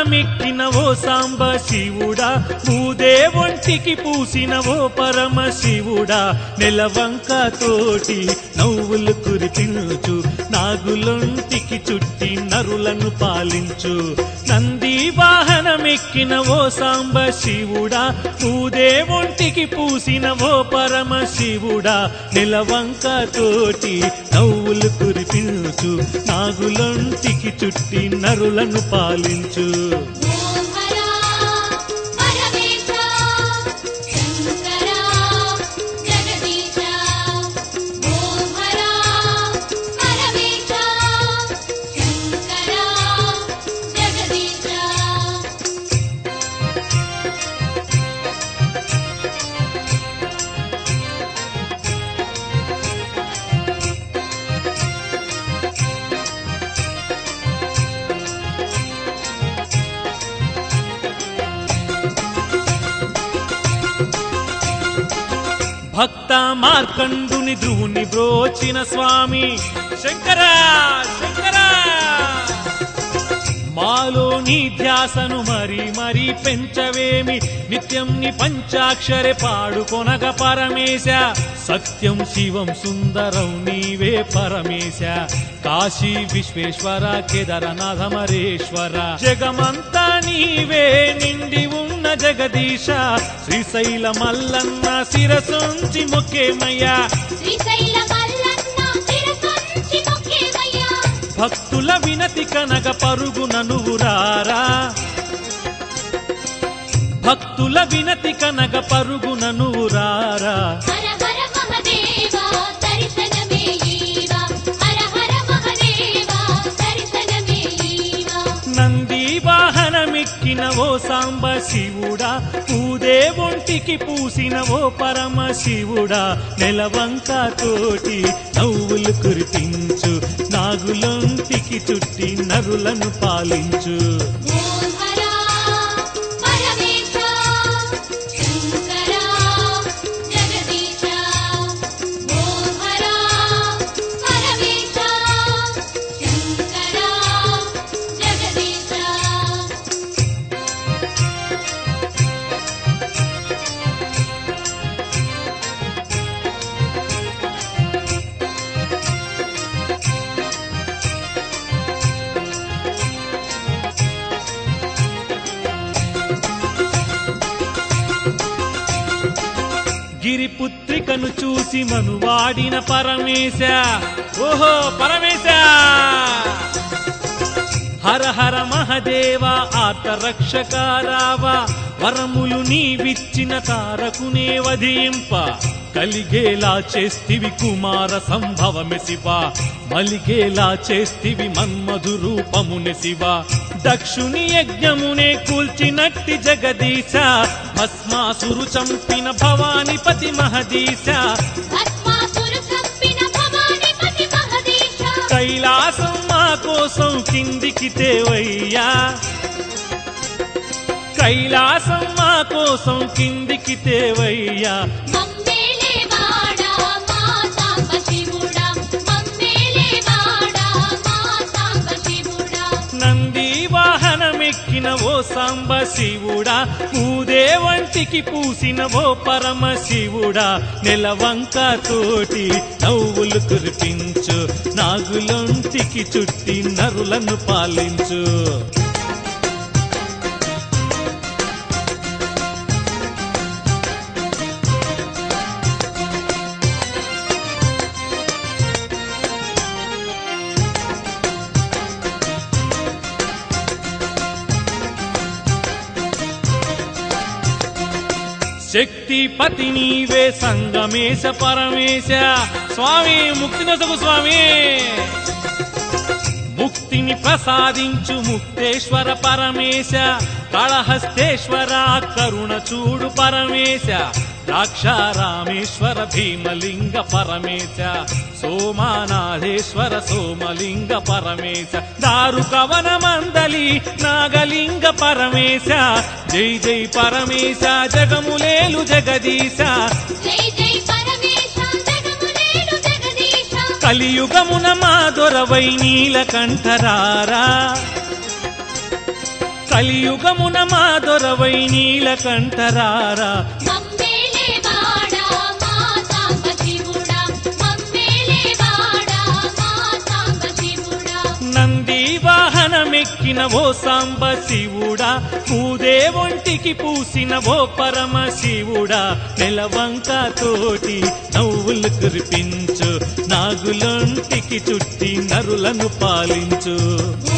వాహనమెక్కిన ఓ సాంబ శివుడా భూదే ఒంటికి పూసిన ఓ పరమ శివుడా నెలవంక తోటి నవ్వులు కురిపించు నాగులొంటికి చుట్టి నరులను పాలించు నంది వాహనమెక్కిన ఓ సాంబ శివుడా పూదే ఒంటికి పూసిన ఓ పరమ శివుడా నెలవంక తోటి నవ్వులు కురిపించు నాగులొంటికి చుట్టి నరులను పాలించు మోహరా పరమేశ శంకర జగదీశ మోహరా పరమేశ శంకర జగదీశ భక్త మార్కండుని ధ్రువుని బ్రోచిన స్వామి శంకర శంకర మాలో నీ ధ్యాసను మరి మరి పెంచవేమి నిత్యం ని పంచాక్షరే పాడుకొనగ పరమేశ సత్యం శివం సుందరం నీవే పరమేశ కాశీ విశ్వేశ్వర కేదారనాథ మరేశ్వర జగమంతా నీవే నిండి ఉన్న జగదీశ శ్రీశైల మల్లన్న శిరసుంచి మొక్కేమయ్యా శ్రీశైల మల్లన్న శిరసొంచి మొక్కేమయ్యా భక్తుల వినతి కనగ పరుగున నువ్వు రారా భక్తుల వినతి కనగ పరుగున నువ్వు రారా హర హర మహదేవ దర్శనమే ఈవా హర హర మహదేవ దర్శనమే ఈవా నంది వాహనమెక్కిన ఓ సాంబ శివుడా పూదే ఒంటికి పూసిన ఓ పరమ శివుడా నెలవంక తోటి నవ్వులు కురిపించు నాగులొంటికి చుట్టి నరులను పాలించు మోహరా పరమేశ శంకర జగదీశ మోహరా పరమేశ శంకర జగదీశ గిరిపుత్రికను చూసి మనువాడిన పరమేశ ఓహో పరమేశ హర హర మహదేవ ఆర్త రక్షకారావా వరములు నీవిచ్చిన తారకునే వధింప కలిగేలా చేస్తివి కుమార సంభవమె శివ మలిగేలా చేస్తివి మన్మధు రూపముని శివ దక్షుని యజ్ఞమునే కూల్చినట్టి జగదీశ భస్మాసురు చంపిన భవానిపతి మహదీశ భస్మాసురు చంపిన భవానీపతి మహదీశ కైలాసం మా కోసం కిందికి తేవయ్యా కైలాసం మా కోసం కిందికి తేవయ్యా మమ్మేలే వాడా మా సాంబ శివుడా మమ్మేలే వాడా మా సాంబ శివుడా నంది వాహనమెక్కిన ఓ సాంబ శివుడా పూదే వంటికి పూసిన ఓ పరమ శివుడా నెలవంక తోటి నవ్వులు కురిపించు నాగులొంటికి చుట్టి నరులను పాలించు శక్తిపతి నీవే సంగమేశ పరమేశ స్వామి ముక్తి నొసగు స్వామి ముక్తిని ప్రసాదించు ముక్తేశ్వర పరమేశ కళహస్తేశ్వర కరుణ చూడు పరమేశ ద్రాక్షారామేశ్వర భీమలింగ పరమేశ సోమానాథేశ్వర సోమలింగ పరమేశ దారు కవన మందలి నాగలింగ పరమేశ జై జై పరమేశ జగములేలు జగదీశ జై జై పరమేశ జగములేలు జగదీశ కలియుగమున మా దొరవై నీలకంఠరారా కలియుగమున మా దొరవై నీలకంఠరారా మమ్మేలే వాడా మా సాంబ శివుడా మమ్మేలే వాడా మా సాంబ శివుడా నంది వాహనమెక్కిన ఓ సాంబ శివుడా పూదే ఒంటికి పూసిన ఓ పరమ శివుడా నెలవంక తోటి నవ్వులు కురిపించు నాగులొంటికి చుట్టి నరులను పాలించు జయ